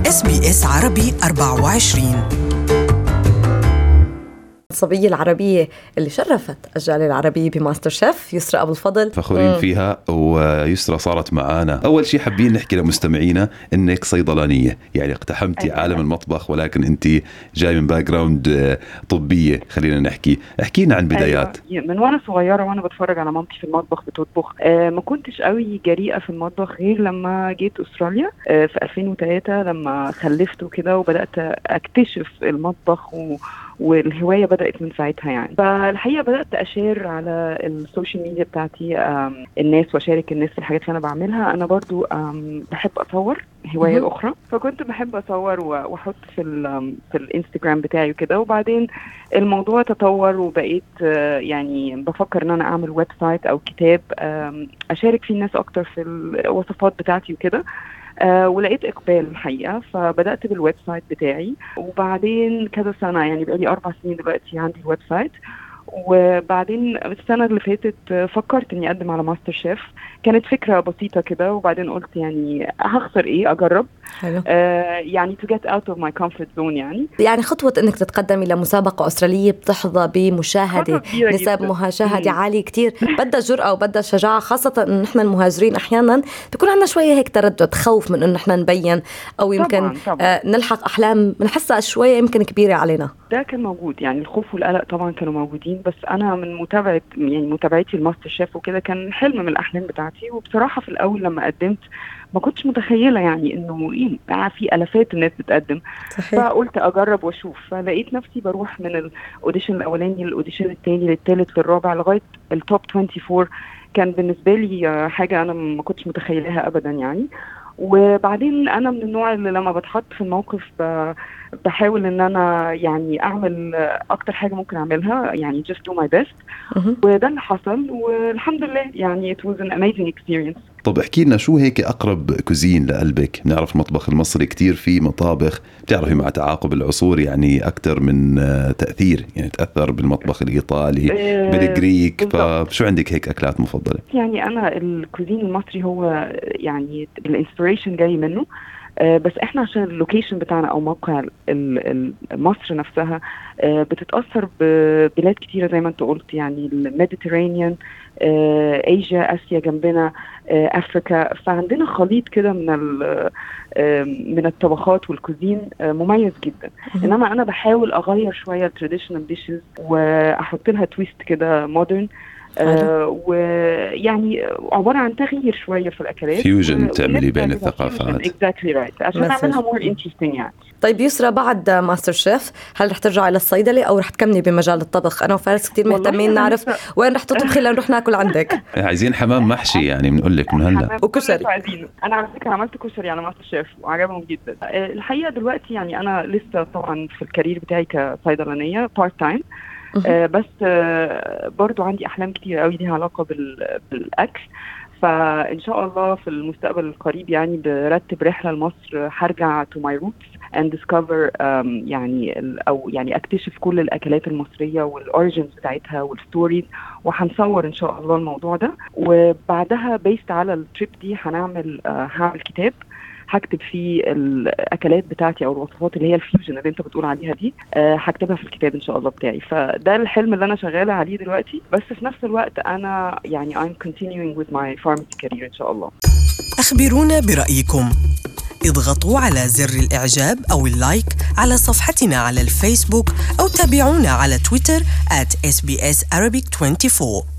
اس بي اس عربي 24 الصبية العربية اللي شرفت الجالية العربية بماستر شيف يسرى أبو الفضل فخورين فيها ويسرى صارت معانا أول شيء حابين نحكي لمستمعينا إنك صيدلانية يعني اقتحمتي أيوة. عالم المطبخ ولكن أنت جاي من باك جراوند طبية خلينا نحكي احكي لنا عن بدايات أيوة. من وانا صغيره وانا بتفرج على مامتي في المطبخ بتطبخ آه ما كنتش قوي جريئه في المطبخ غير لما جيت استراليا آه في 2003 لما خلفت وكده وبدات اكتشف المطبخ و والهوايه بدات من ساعتها يعني فالحقيقه بدات اشير على السوشيال ميديا بتاعتي آم، الناس واشارك الناس في الحاجات اللي انا بعملها انا برضو آم، بحب اصور هوايه مهم. اخرى فكنت بحب اصور و- واحط في ال- في الانستجرام بتاعي وكده وبعدين الموضوع تطور وبقيت آه، يعني بفكر ان انا اعمل ويب سايت او كتاب آم، اشارك فيه الناس اكتر في الوصفات بتاعتي وكده آه ولقيت اقبال الحقيقه فبدات بالويب سايت بتاعي وبعدين كذا سنه يعني بقالي اربع سنين دلوقتي عندي الويب سايت وبعدين السنه اللي فاتت آه، فكرت اني اقدم على ماستر شيف كانت فكره بسيطه كده وبعدين قلت يعني هخسر ايه اجرب حلو آه يعني to get out of my comfort zone يعني يعني خطوة انك تتقدمي لمسابقة استرالية بتحظى بمشاهدة خطوة كبيرة نسب جداً. مشاهدة مم. عالية كتير بدها جرأة وبدها شجاعة خاصة انه نحن المهاجرين احيانا بيكون عندنا شوية هيك تردد خوف من انه نحن نبين او يمكن طبعاً، طبعاً. آه نلحق احلام بنحسها شوية يمكن كبيرة علينا ده كان موجود يعني الخوف والقلق طبعا كانوا موجودين بس انا من متابعه يعني متابعتي الماستر شيف وكده كان حلم من الاحلام بتاعتي وبصراحه في الاول لما قدمت ما كنتش متخيله يعني انه ايه آه، في الافات الناس بتقدم صحيح فقلت اجرب واشوف فلقيت نفسي بروح من الاوديشن الاولاني للاوديشن الثاني للثالث للرابع لغايه التوب 24 كان بالنسبه لي آه، حاجه انا ما كنتش متخيلها ابدا يعني وبعدين انا من النوع اللي لما بتحط في الموقف ب- بحاول ان انا يعني اعمل آه، اكتر حاجه ممكن اعملها يعني just do my best مهم. وده اللي حصل والحمد لله يعني it was an amazing experience طب احكي لنا شو هيك اقرب كوزين لقلبك بنعرف المطبخ المصري كتير في مطابخ بتعرفي مع تعاقب العصور يعني اكثر من آه، تاثير يعني تاثر بالمطبخ الايطالي آه، بالجريك بالضبط. فشو عندك هيك اكلات مفضله يعني انا الكوزين المصري هو يعني الانسبريشن جاي منه آه، بس احنا عشان اللوكيشن بتاعنا او موقع ال- ال- مصر نفسها آه، بتتاثر ببلاد كتيره زي ما انت قلت يعني الميديترينيان ايجا اسيا جنبنا آه، افريكا فعندنا خليط كده من ال- آه، من الطبخات والكوزين آه، مميز جدا انما انا بحاول اغير شويه التراديشنال ديشز واحط لها تويست كده مودرن آه ويعني عباره عن تغيير شويه في الاكلات Fusion تعملي بين الثقافات. اكزاكتلي رايت عشان مثل. نعملها مور انترستنج يعني طيب يسرى بعد ماستر شيف هل رح ترجعي للصيدلة او رح تكملي بمجال الطبخ انا وفارس كتير والله مهتمين أنا نعرف لسه- وين رح تطبخي لنروح ناكل عندك عايزين حمام محشي يعني بنقول لك من هلا حمام وكشري. كل اللي عايزينه. انا على فكره عملت كشري على ماستر شيف وعجبهم جدا آه، الحقيقه دلوقتي يعني انا لسه طبعا في الكارير بتاعي كصيدلانيه بارت تايم آه بس آه برضو عندي احلام كتير قوي ليها علاقه بال- بالاكل فان شاء الله في المستقبل القريب يعني برتب رحله لمصر هرجع to my roots and discover um, يعني ال- او يعني اكتشف كل الاكلات المصريه والاوريجنز بتاعتها والستوريز وهنصور ان شاء الله الموضوع ده وبعدها بيست على التريب دي هنعمل آه، هعمل كتاب هكتب فيه الاكلات بتاعتي او الوصفات اللي هي الفيوجن اللي انت بتقول عليها دي آه، هكتبها في الكتاب ان شاء الله بتاعي فده الحلم اللي انا شغاله عليه دلوقتي بس في نفس الوقت انا يعني I'm continuing with my pharmacy career ان شاء الله أخبرونا برأيكم اضغطوا على زر الإعجاب أو اللايك على صفحتنا على الفيسبوك أو تابعونا على تويتر at SBS Arabic 24